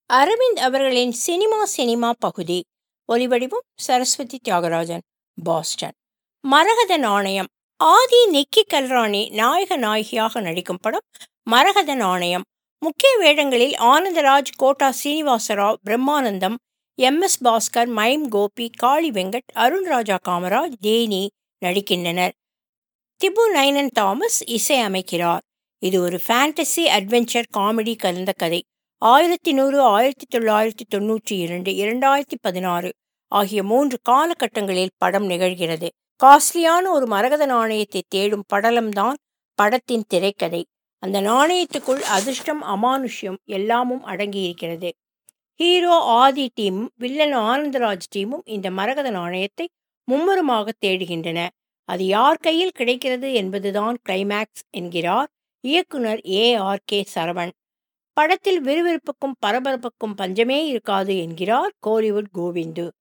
அரவிந்த் அவர்களின் cinema cinema பகுதி ஒலிவடிவம் சரஸ்வதி தியாகராஜன் பாஸ்டன் மரகத நாணயம் ஆதி நிக்கி கல்ராணி நாயக நாயகியாக நடிக்கும் படம் மரகத நாணயம் முக்கிய வேடங்களில் Anandaraj Kota Srinivasarao Brahmanandam M S Bhaskar mime Gopi Kaali Venkat Arun Raja Kamaraj Theni நடிக்கின்றனர் திபு நைனன் தாமஸ் இசை அமைக்கிறார் இது ஒரு ஃபேண்டசி அட்வென்ச்சர் காமெடி கலந்த கதை ஆயிரத்தி நூறு ஆயிரத்தி தொள்ளாயிரத்தி தொன்னூற்றி இரண்டு இரண்டாயிரத்தி பதினாறு ஆகிய மூன்று காலகட்டங்களில் படம் நிகழ்கிறது காஸ்ட்லியான ஒரு மரகத நாணயத்தை தேடும் படலம்தான் படத்தின் திரைக்கதை அந்த நாணயத்துக்குள் அதிர்ஷ்டம் அமானுஷ்யம் எல்லாமும் அடங்கியிருக்கிறது ஹீரோ ஆதி டீமும் வில்லன் ஆனந்தராஜ் டீமும் இந்த மரகத நாணயத்தை மும்முரமாக தேடுகின்றன அது யார் கையில் கிடைக்கிறது என்பதுதான் கிளைமேக்ஸ் என்கிறார் இயக்குனர் ஏ ஆர் கே சரவண் படத்தில் விறுவிறுப்புக்கும் பரபரப்புக்கும் பஞ்சமே இருக்காது என்கிறார் கோலிவுட் கோவிந்து